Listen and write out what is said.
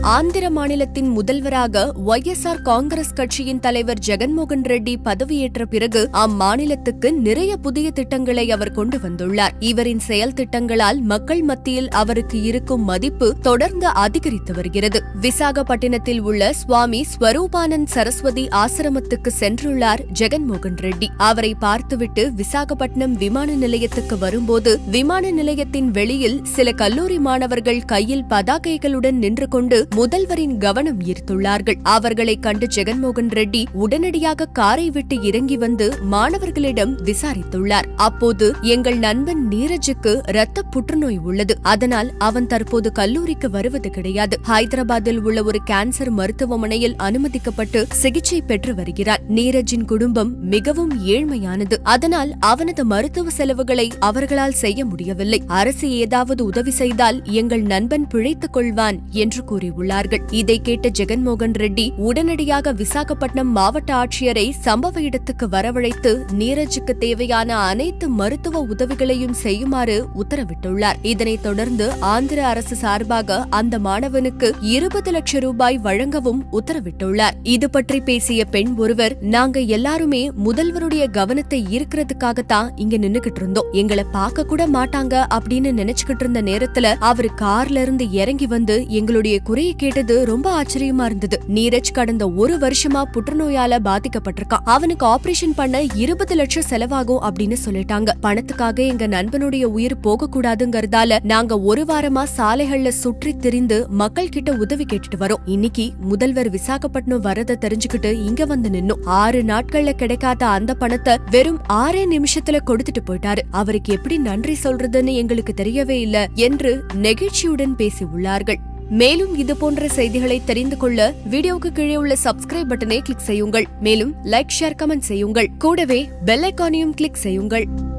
ஆந்திர மாநிலத்தின் முதல்வராக ஒய்எஸ்ஆர் காங்கிரஸ் கட்சியின் தலைவர் ஜெகன்மோகன் ரெட்டி பதவியேற்ற பிறகு அம்மாநிலத்துக்கு நிறைய புதிய திட்டங்களை அவர் கொண்டு வந்துள்ளார் இவரின் செயல் திட்டங்களால் மக்கள் மத்தியில் அவருக்கு இருக்கும் மதிப்பு தொடர்ந்து அதிகரித்து வருகிறது விசாகப்பட்டினத்தில் உள்ள சுவாமி ஸ்வரூபானந்த் சரஸ்வதி ஆசிரமத்துக்கு சென்றுள்ளார் ஜெகன்மோகன் ரெட்டி அவரை பார்த்துவிட்டு விசாகப்பட்டினம் விமான நிலையத்துக்கு வரும்போது விமான நிலையத்தின் வெளியில் சில கல்லூரி மாணவர்கள் கையில் பதாகைகளுடன் நின்று கொண்டு முதல்வரின் கவனம் ஈர்த்துள்ளார்கள் அவர்களை கண்டு ஜெகன்மோகன் ரெட்டி உடனடியாக காரை விட்டு இறங்கி வந்து மாணவர்களிடம் விசாரித்துள்ளார் அப்போது எங்கள் நண்பன் நீரஜுக்கு இரத்த புற்றுநோய் உள்ளது அதனால் அவன் தற்போது கல்லூரிக்கு வருவது கிடையாது ஹைதராபாத்தில் உள்ள ஒரு கேன்சர் மருத்துவமனையில் அனுமதிக்கப்பட்டு சிகிச்சை பெற்று வருகிறார் நீரஜின் குடும்பம் மிகவும் ஏழ்மையானது அதனால் அவனது மருத்துவ செலவுகளை அவர்களால் செய்ய முடியவில்லை அரசு ஏதாவது உதவி செய்தால் எங்கள் நண்பன் பிழைத்துக் கொள்வான் என்று கூறியுள்ளார்கள் இதை கேட்ட ஜெகன்மோகன் ரெட்டி உடனடியாக விசாகப்பட்டினம் மாவட்ட ஆட்சியரை சம்பவ இடத்துக்கு வரவழைத்து நீரஜுக்கு தேவையான அனைத்து மருத்துவ உதவிகளையும் செய்யுமாறு உத்தரவிட்டுள்ளார் இதனைத் தொடர்ந்து ஆந்திர அரசு சார்பாக அந்த மாணவனுக்கு இருபது லட்சம் ரூபாய் வழங்கவும் உத்தரவிட்டுள்ளார் இது பற்றி பேசிய பெண் ஒருவர் நாங்க எல்லாருமே முதல்வருடைய கவனத்தை ஈர்க்கிறதுக்காகத்தான் இங்க நின்னுகிட்டு இருந்தோம் எங்களை பார்க்க கூட மாட்டாங்க அப்படின்னு நினைச்சுக்கிட்டு இருந்த நேரத்துல அவரு கார்ல இருந்து இறங்கி வந்து எங்களுடைய குறையை கேட்டது ரொம்ப ஆச்சரியமா இருந்தது நீரஜ் கடந்த ஒரு வருஷமா புற்றுநோயால பாதிக்கப்பட்டிருக்கான் அவனுக்கு ஆபரேஷன் பண்ண இருபது லட்சம் செலவாகும் அப்படின்னு சொல்லிட்டாங்க பணத்துக்காக எங்க நண்பனுடைய உயிர் போக கூடாதுங்கறதால நாங்க ஒரு வாரமா சாலைகள்ல சுற்றி திரிந்து மக்கள் கிட்ட உதவி கேட்டுட்டு வரோம் இன்னைக்கு முதல்வர் விசாகப்பட்டினம் வரத தெரிஞ்சுக்கிட்டு இங்க வந்து நின்னோம் ஆறு நாட்கள்ல கிடைக்காத அந்த பணத்தை வெறும் ஆறே நிமிஷத்துல கொடுத்துட்டு போயிட்டாரு அவருக்கு எப்படி நன்றி சொல்றதுன்னு எங்களுக்கு தெரியவே இல்ல என்று நெகிழ்ச்சியுடன் பேசியுள்ளார்கள் மேலும் இது போன்ற செய்திகளை தெரிந்து கொள்ள வீடியோவுக்கு கீழே உள்ள சப்ஸ்கிரைப் பட்டனை கிளிக் செய்யுங்கள் மேலும் லைக் ஷேர் கமெண்ட் செய்யுங்கள் கூடவே பெல் ஐக்கானையும் கிளிக் செய்யுங்கள்